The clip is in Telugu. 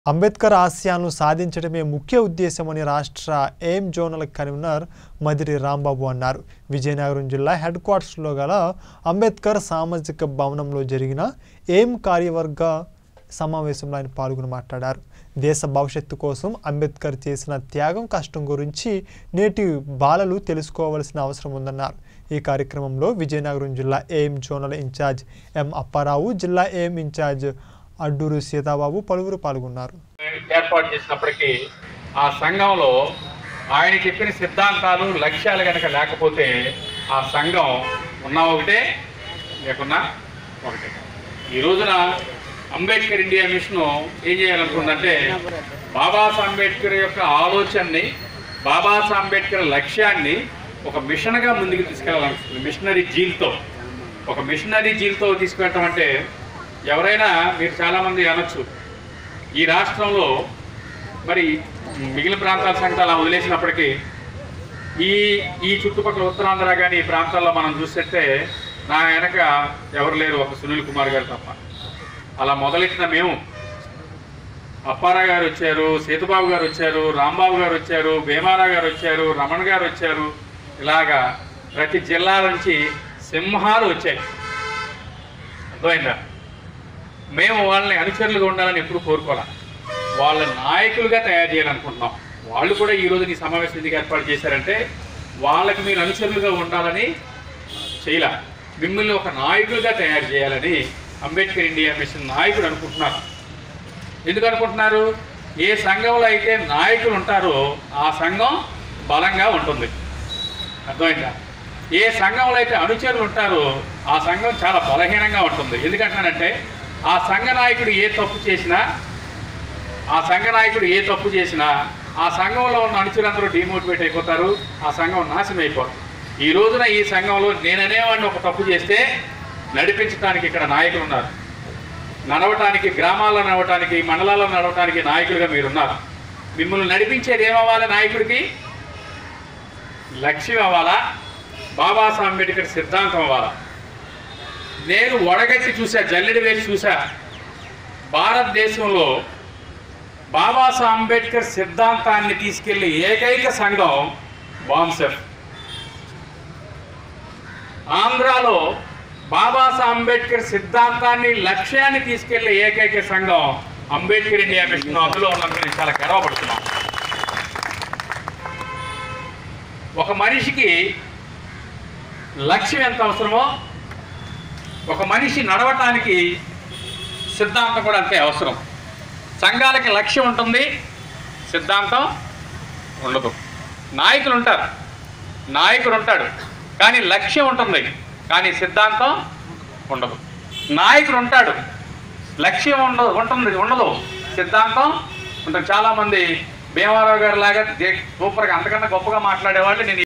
అంబేద్కర్ ఆశయాలను సాధించడమే ముఖ్య ఉద్దేశమని రాష్ట్ర AIM zonal convener Madiri Rambabu అన్నారు విజయనగరం జిల్లా హెడ్ క్వార్టర్స్లో గల అంబేద్కర్ సామాజిక భవనంలో జరిగిన ఎయిమ్ కార్యవర్గ సమావేశంలో ఆయన పాల్గొని మాట్లాడారు దేశ భవిష్యత్తు కోసం అంబేద్కర్ చేసిన త్యాగం కష్టం గురించి నేటి బాలలు తెలుసుకోవాల్సిన అవసరం ఉందన్నారు ఈ కార్యక్రమంలో విజయనగరం జిల్లా AIM zonal incharge M Apparao జిల్లా ఎయిమ్ ఇన్ఛార్జ్ అడ్డూరు సీతాబాబు పలువురు పాల్గొన్నారు ఏర్పాటు చేసినప్పటికీ ఆ సంఘంలో ఆయన చెప్పిన సిద్ధాంతాలు లక్ష్యాలు కనుక లేకపోతే ఆ సంఘం ఉన్నా ఒకటే లేకున్నా ఒకటే ఈ రోజున అంబేద్కర్ ఇండియా మిషన్ ఏం చేయాలనుకుందంటే బాబాసాహెబ్ అంబేద్కర్ యొక్క ఆలోచనని బాబాసాహెబ్ అంబేద్కర్ లక్ష్యాన్ని ఒక మిషన్గా ముందుకు తీసుకెళ్ళాలనుకుంటుంది మిషనరీ జీల్తో ఒక మిషనరీ జీల్తో తీసుకెళ్ళటం అంటే ఎవరైనా మీరు చాలామంది అనొచ్చు ఈ రాష్ట్రంలో మరి మిగిలిన ప్రాంతాల సంగతి అలా వదిలేసినప్పటికీ ఈ ఈ చుట్టుపక్కల ఉత్తరాంధ్ర కానీ ఈ ప్రాంతాల్లో మనం చూస్తే నా వెనక ఎవరు లేరు ఒక సునీల్ కుమార్ గారు తప్ప అలా మొదలెట్టిన మేము అప్పారా గారు వచ్చారు సీతబాబు గారు వచ్చారు రాంబాబు గారు వచ్చారు భీమారా గారు వచ్చారు రమణ గారు వచ్చారు ఇలాగా ప్రతి జిల్లా నుంచి సింహాలు వచ్చాయి అర్థమైందా మేము వాళ్ళని అనుచరులుగా ఉండాలని ఎప్పుడు కోరుకోవాలి వాళ్ళ నాయకులుగా తయారు చేయాలనుకుంటున్నాం వాళ్ళు కూడా ఈ రోజు ఈ సమావేశం ఎందుకు ఏర్పాటు చేశారంటే వాళ్ళకి మీరు అనుచరులుగా ఉండాలని చేయలే మిమ్మల్ని ఒక నాయకులుగా తయారు చేయాలని అంబేద్కర్ ఇండియా మిషన్ నాయకుడు అనుకుంటున్నారు ఎందుకు అనుకుంటున్నారు ఏ సంఘంలో అయితే నాయకులు ఉంటారో ఆ సంఘం బలంగా ఉంటుంది అర్థమైందా ఏ సంఘంలో అయితే అనుచరులు ఉంటారో ఆ సంఘం చాలా బలహీనంగా ఉంటుంది ఎందుకంటానంటే ఆ సంఘ నాయకుడు ఏ తప్పు చేసినా ఆ సంఘ నాయకుడు ఏ తప్పు చేసినా ఆ సంఘంలో ఉన్న అనుచరులందరూ డిమోటివేట్ అయిపోతారు ఆ సంఘం నాశనం అయిపోతుంది ఈ రోజున ఈ సంఘంలో నేననేవాడిని ఒక తప్పు చేస్తే నడిపించడానికి ఇక్కడ నాయకులు ఉన్నారు నడవటానికి గ్రామాల్లో నడవటానికి మండలాల్లో నడవటానికి నాయకులుగా మీరున్నారు మిమ్మల్ని నడిపించేది ఏమవ్వాలి నాయకుడికి లక్ష్యం అవ్వాలా బాబాసాహెబ్ అంబేద్కర్ సిద్ధాంతం అవ్వాలా నేను వడగట్టి చూసా జల్లెడి వేసి చూసా భారతదేశంలో బాబాసాహెబ్ అంబేద్కర్ సిద్ధాంతాన్ని తీసుకెళ్లి ఏకైక సంఘం బాంసెఫ్ ఆంధ్రాలో బాబాసాహెబ్ అంబేద్కర్ సిద్ధాంతాన్ని లక్ష్యాన్ని తీసుకెళ్లే ఏకైక సంఘం అంబేద్కర్ ఇండియా మిషన్ అందులో ఉన్నందుకు నేను చాలా గర్వపడుతున్నాను ఒక మనిషికి లక్ష్యం ఎంత అవసరమో ఒక మనిషి నడవటానికి సిద్ధాంతం కూడా అంతే అవసరం సంఘాలకి లక్ష్యం ఉంటుంది సిద్ధాంతం ఉండదు నాయకులు ఉంటారు నాయకుడు ఉంటాడు కానీ లక్ష్యం ఉంటుంది కానీ సిద్ధాంతం ఉండదు నాయకుడు ఉంటాడు లక్ష్యం ఉండదు ఉంటుంది ఉండదు సిద్ధాంతం ఉంటుంది చాలామంది భీమారావు గారి లాగా సూపర్గా అంతకన్నా గొప్పగా మాట్లాడేవాళ్ళు నేను